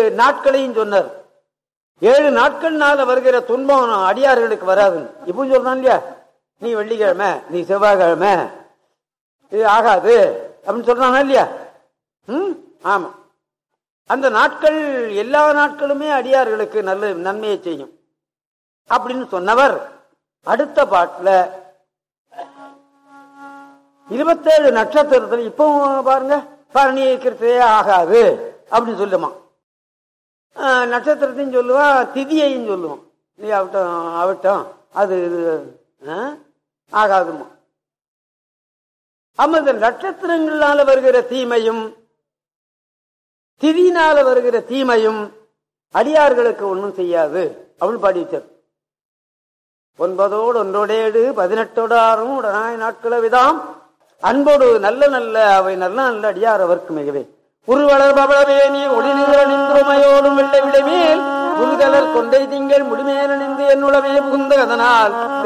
நாட்களையும் சொன்னார் ஏழு நாட்கள்னால வருகிற துன்பம் அடியார்களுக்கு வராது இப்போ சொல்றான் இல்லையா நீ வெள்ளிக்கிழமை நீ செவ்வாய்க்கிழமை இது ஆகாது அப்படின்னு சொல்றானா இல்லையா ம் ஆமா அந்த நாட்கள் எல்லா நாட்களுமே அடியார்களுக்கு நல்ல நன்மையை செய்யும் அப்படின்னு சொன்னவர் அடுத்த பாட்டுல இருபத்தேழு நட்சத்திரத்துல இப்போ பாருங்க பரணி கிருத்தையே ஆகாது அப்படின்னு சொல்லுமா ஆஹ் நட்சத்திரத்தையும் சொல்லுவான் திதியையும் சொல்லுவான் நீ ஆகட்டும் ஆகட்டும் அது இது ஆஹ், ஆகாதுமா ஆமா இந்த நட்சத்திரங்களால வருகிற தீமையும் திதியினால வருகிற தீமையும் அடியார்களுக்கு ஒன்றும் செய்யாது அப்படின்னு பாடி வச்சார் ஒன்பதோடு ஒன்றோடேடு பதினெட்டோடு ஆறும் உடனாய் நாட்கள விதாம் அன்போடு நல்ல நல்ல அவை நல்ல நல்ல அடியார் அவருக்கு மிகவே உருவளர் பவளவேணி ஒளிநிறனின்றுமையோடும் வெள்ளை விளைமேல் புதுகலர் கொண்டை திங்கள் முடிமேலணிந்து என்னுளவே புகுந்த அதனால்